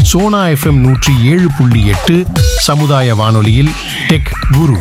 Sona FM நூற்றி ஏழு புள்ளி எட்டு சமுதாய வானொலியில் டெக் குரு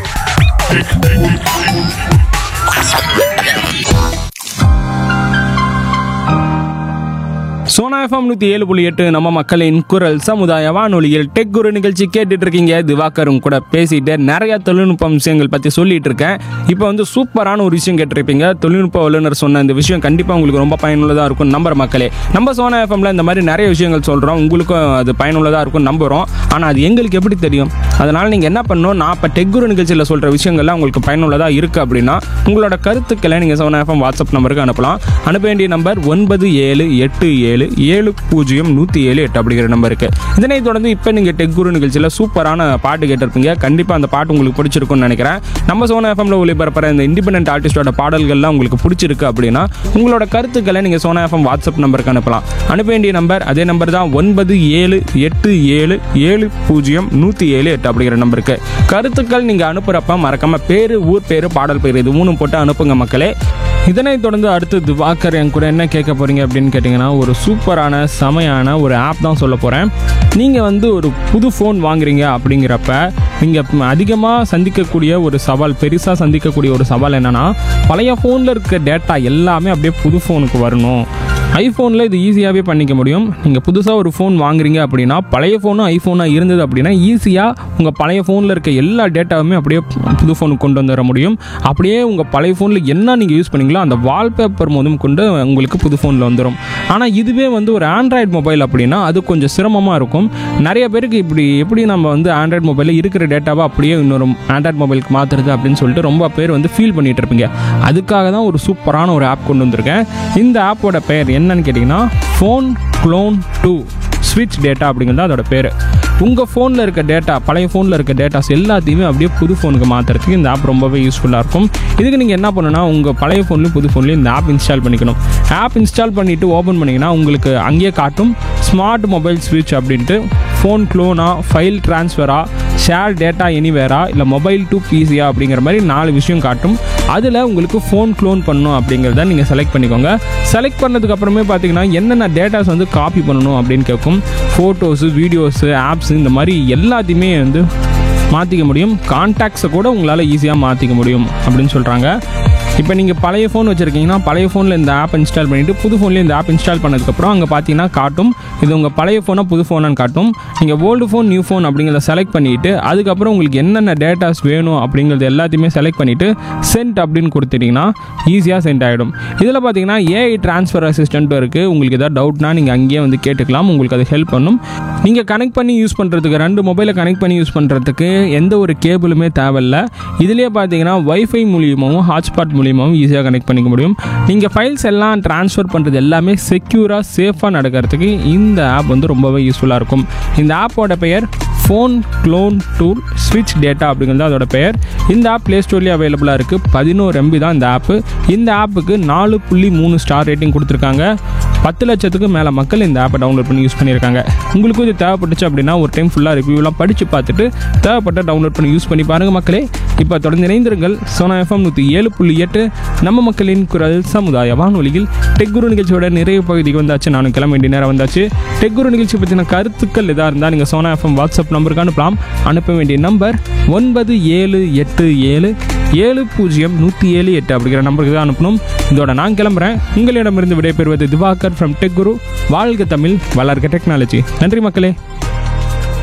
சோனா எஃப்எம் நூற்றி ஏழு புள்ளி எட்டு நம்ம மக்களின் குரல் சமுதாய வானொலியில் டெக் குரு நிகழ்ச்சி கேட்டுட்டு இருக்கீங்க திவாகரும் கூட பேசிட்டு நிறைய தொழில்நுட்ப விஷயங்கள் பற்றி சொல்லிட்டு இருக்கேன் இப்போ வந்து சூப்பரான ஒரு விஷயம் கேட்டிருப்பீங்க தொழில்நுட்ப வல்லுநர் சொன்ன இந்த விஷயம் கண்டிப்பாக உங்களுக்கு ரொம்ப பயனுள்ளதாக இருக்கும் நம்புற மக்களே நம்ம சோனா எஃப்எம்ல இந்த மாதிரி நிறைய விஷயங்கள் சொல்கிறோம் உங்களுக்கும் அது பயனுள்ளதாக இருக்கும் நம்புகிறோம் ஆனால் அது எங்களுக்கு எப்படி தெரியும் அதனால் நீங்கள் என்ன பண்ணணும் நான் இப்போ டெக் குரு நிகழ்ச்சியில் சொல்கிற விஷயங்கள்லாம் உங்களுக்கு பயனுள்ளதாக இருக்குது அப்படின்னா உங்களோட கருத்துக்களை நீங்கள் சோனா எஃப்எம் வாட்ஸ்அப் நம்பருக்கு அனுப்பலாம் அனுப்ப வேண்டிய நம்பர் ஒன்பது ஏழு எட்டு ஏழு ஏழு பூஜ்ஜியம் நூற்றி ஏழு எட்டு அப்படிங்கிற நம்பருக்கு இதனை தொடர்ந்து இப்போ நீங்கள் டெக் குரு நிகழ்ச்சியில் சூப்பரான பாட்டு கேட்டிருப்பீங்க கண்டிப்பாக அந்த பாட்டு உங்களுக்கு பிடிச்சிருக்கும்னு நினைக்கிறேன் நம்ம சோனா எஃப்எம்ல ஒளிபரப்புற இந்த இண்டிபெண்டன்ட் ஆர்டிஸ்டோட பாடல்கள்லாம் உங்களுக்கு பிடிச்சிருக்கு அப்படின்னா உங்களோட கருத்துக்களை நீங்கள் சோனா எஃப்எம் வாட்ஸ்அப் நம்பருக்கு அனுப்பலாம் அனுப்ப வேண்டிய நம்பர் அதே நம்பர் தான் ஒன்பது ஏழு எட்டு ஏழு ஏழு பூஜ்ஜியம் நூற்றி ஏழு எட்டு அப்படிங்கிற நம்பருக்கு கருத்துக்கள் நீங்கள் அனுப்புகிறப்ப மறக்காம பேர் ஊர் பேர் பாடல் பேர் இது மூணும் போட்டு அனுப்புங்க மக்களே இதனைத் தொடர்ந்து அடுத்து திவாகர் என் கூட என்ன கேட்க போறீங்க அப்படின்னு கேட்டிங்கன்னா ஒரு சூப்பரான செமையான ஒரு ஆப் தான் சொல்ல போகிறேன் நீங்கள் வந்து ஒரு புது ஃபோன் வாங்குறீங்க அப்படிங்கிறப்ப நீங்கள் அதிகமாக சந்திக்கக்கூடிய ஒரு சவால் பெருசாக சந்திக்கக்கூடிய ஒரு சவால் என்னன்னா பழைய ஃபோனில் இருக்க டேட்டா எல்லாமே அப்படியே புது ஃபோனுக்கு வரணும் ஐஃபோனில் இது ஈஸியாகவே பண்ணிக்க முடியும் நீங்கள் புதுசாக ஒரு ஃபோன் வாங்குறீங்க அப்படின்னா பழைய ஃபோனும் ஐஃபோனாக இருந்தது அப்படின்னா ஈஸியாக உங்கள் பழைய ஃபோனில் இருக்க எல்லா டேட்டாவுமே அப்படியே புது ஃபோனுக்கு கொண்டு வந்துட முடியும் அப்படியே உங்கள் பழைய ஃபோனில் என்ன நீங்கள் யூஸ் பண்ணீங்களோ அந்த வால்பேப்பர் முதல் கொண்டு உங்களுக்கு புது ஃபோனில் வந்துடும் ஆனால் இதுவே வந்து ஒரு ஆண்ட்ராய்டு மொபைல் அப்படின்னா அது கொஞ்சம் சிரமமாக இருக்கும் நிறைய பேருக்கு இப்படி எப்படி நம்ம வந்து ஆண்ட்ராய்டு மொபைலில் இருக்கிற டேட்டாவை அப்படியே இன்னொரு ஆண்ட்ராய்டு மொபைலுக்கு மாற்றுறது அப்படின்னு சொல்லிட்டு ரொம்ப பேர் வந்து ஃபீல் பண்ணிட்டு இருப்பீங்க அதுக்காக தான் ஒரு சூப்பரான ஒரு ஆப் கொண்டு வந்திருக்கேன் இந்த ஆப்போட பெயர் என்னன்னு கேட்டிங்கன்னா ஃபோன் க்ளோன் டூ ஸ்விட்ச் டேட்டா அப்படிங்கிறது அதோட பேர் உங்கள் ஃபோனில் இருக்க டேட்டா பழைய ஃபோனில் இருக்க டேட்டாஸ் எல்லாத்தையுமே அப்படியே புது ஃபோனுக்கு மாற்றுறதுக்கு இந்த ஆப் ரொம்பவே யூஸ்ஃபுல்லாக இருக்கும் இதுக்கு நீங்கள் என்ன பண்ணணும்னா உங்கள் பழைய ஃபோன்லையும் புது ஃபோன்லையும் இந்த ஆப் இன்ஸ்டால் பண்ணிக்கணும் ஆப் இன்ஸ்டால் பண்ணிவிட்டு ஓப்பன் பண்ணிங்கன்னா உங்களுக்கு அங்கேயே காட்டும் ஸ்மார்ட் மொபைல் ஸ்விட்ச் அப்படின்ட்டு ஃபோன் க்ளோனா ஃபைல் ட்ரான்ஸ்ஃபரா ஷேர் டேட்டா எனிவேரா இல்லை மொபைல் டு பிசியா அப்படிங்கிற மாதிரி நாலு விஷயம் காட்டும் அதில் உங்களுக்கு ஃபோன் க்ளோன் பண்ணணும் அப்படிங்கிறத நீங்கள் செலக்ட் பண்ணிக்கோங்க செலக்ட் பண்ணதுக்கு அப்புறமே பார்த்தீங்கன்னா என்னென்ன டேட்டாஸ் வந்து காப்பி பண்ணணும் அப்படின்னு கேட்கும் ஃபோட்டோஸு வீடியோஸு ஆப்ஸ் இந்த மாதிரி எல்லாத்தையுமே வந்து மாற்றிக்க முடியும் கான்டாக்ட்ஸை கூட உங்களால் ஈஸியாக மாற்றிக்க முடியும் அப்படின்னு சொல்கிறாங்க இப்போ நீங்கள் பழைய ஃபோன் வச்சுருக்கீங்கன்னா பழைய ஃபோனில் இந்த ஆப் இன்ஸ்டால் பண்ணிவிட்டு புது ஃபோன்லேயே இந்த ஆப் இன்ஸ்டால் பண்ணதுக்கப்புறம் அங்கே பார்த்தீங்கன்னா காட்டும் இது உங்கள் பழைய ஃபோனாக புது ஃபோனான்னு காட்டும் நீங்கள் ஓல்டு ஃபோன் நியூ ஃபோன் அப்படிங்கிறத செலக்ட் பண்ணிவிட்டு அதுக்கப்புறம் உங்களுக்கு என்னென்ன டேட்டாஸ் வேணும் அப்படிங்கிறது எல்லாத்தையுமே செலக்ட் பண்ணிவிட்டு சென்ட் அப்படின்னு கொடுத்துட்டிங்கன்னா ஈஸியாக சென்ட் ஆகிடும் இதில் பார்த்தீங்கன்னா ஏஐ ட்ரான்ஸ்ஃபர் அசிஸ்டன்ட்டும் இருக்குது உங்களுக்கு எதாவது டவுட்னா நீங்கள் அங்கேயே வந்து கேட்டுக்கலாம் உங்களுக்கு அது ஹெல்ப் பண்ணும் நீங்கள் கனெக்ட் பண்ணி யூஸ் பண்ணுறதுக்கு ரெண்டு மொபைலை கனெக்ட் பண்ணி யூஸ் பண்ணுறதுக்கு எந்த ஒரு கேபிளுமே தேவையில்ல இதுலேயே பார்த்தீங்கன்னா வைஃபை மூலியமாகவும் ஹாட்ஸ்பாட் மூலியமாகவும் ஈஸியாக கனெக்ட் பண்ணிக்க முடியும் நீங்கள் ஃபைல்ஸ் எல்லாம் ட்ரான்ஸ்ஃபர் பண்ணுறது எல்லாமே செக்யூராக சேஃபாக நடக்கிறதுக்கு இந்த ஆப் வந்து ரொம்பவே யூஸ்ஃபுல்லாக இருக்கும் இந்த ஆப்போட பெயர் ஃபோன் க்ளோன் டூல் ஸ்விட்ச் டேட்டா அப்படிங்கிறது அதோட பெயர் இந்த ஆப் ப்ளே ஸ்டோர்லேயே அவைலபிளாக இருக்குது பதினோரு எம்பி தான் இந்த ஆப்பு இந்த ஆப்புக்கு நாலு புள்ளி மூணு ஸ்டார் ரேட்டிங் கொடுத்துருக்காங்க பத்து லட்சத்துக்கு மேலே மக்கள் இந்த ஆப்பை டவுன்லோட் பண்ணி யூஸ் பண்ணியிருக்காங்க உங்களுக்கும் இது தேவைப்பட்டுச்சு அப்படின்னா ஒரு டைம் ஃபுல்லாக ரிவ்யூலாம் படித்து பார்த்துட்டு தேவைப்பட்ட டவுன்லோட் பண்ணி யூஸ் பண்ணி பாருங்கள் மக்களே இப்போ தொடர்ந்து இணைந்திருங்கள் சோனா எஃப்எம் நூற்றி ஏழு புள்ளி எட்டு நம்ம மக்களின் குரல் சமுதாய வானொலியில் டெக்குரு நிகழ்ச்சியோட நிறைய பகுதிக்கு வந்தாச்சு நானும் கிளம்ப வேண்டிய நேரம் வந்தாச்சு டெக்குரு நிகழ்ச்சி பற்றின கருத்துக்கள் எதாக இருந்தால் நீங்கள் சோனா எஃப்எம் வாட்ஸ்அப் நம்பருக்கு அனுப்பலாம் அனுப்ப வேண்டிய நம்பர் ஒன்பது ஏழு எட்டு ஏழு ஏழு பூஜ்ஜியம் நூற்றி ஏழு எட்டு அப்படிங்கிற நம்பருக்கு தான் அனுப்பணும் இதோட நான் கிளம்புறேன் உங்களிடமிருந்து விடைபெறுவது திவாகர் ஃப்ரம் டெக் குரு வாழ்க தமிழ் வளர்க டெக்னாலஜி நன்றி மக்களே